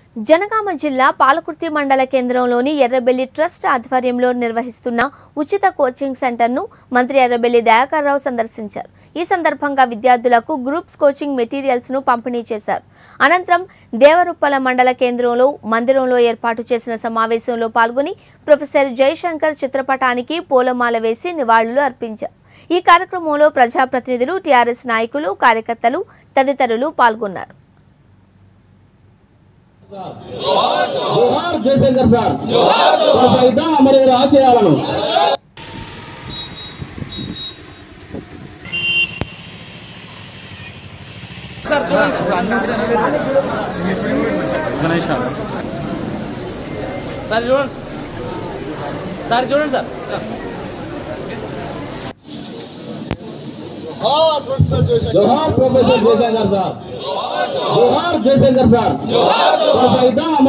జనగామ జిల్లా పాలకుర్తి మండల కేంద్రంలోని ఎర్రబెల్లి ట్రస్ట్ ఆధ్వర్యంలో నిర్వహిస్తున్న ఉచిత కోచింగ్ సెంటర్ను మంత్రి ఎర్రబెల్లి దయాకర్ రావు సందర్శించారు ఈ సందర్భంగా విద్యార్థులకు గ్రూప్స్ కోచింగ్ మెటీరియల్స్ ను పంపిణీ చేశారు అనంతరం దేవరుప్పల మండల కేంద్రంలో మందిరంలో ఏర్పాటు చేసిన సమావేశంలో పాల్గొని ప్రొఫెసర్ జయశంకర్ చిత్రపటానికి పూలమాల వేసి నివాళులు అర్పించారు ఈ కార్యక్రమంలో ప్రజాప్రతినిధులు టీఆర్ఎస్ నాయకులు కార్యకర్తలు తదితరులు పాల్గొన్నారు జోహార్ జయశంకర్ సార్ కొనసాగిద్దాం అమరవీర ఆశయాలను సార్ చూడండి సార్ చూడండి సార్ జోహార్ ప్రొఫెసర్ జయశంకర్ సార్ జోహార్ జయశంకర్ సార్ కొనసాగిద్దాం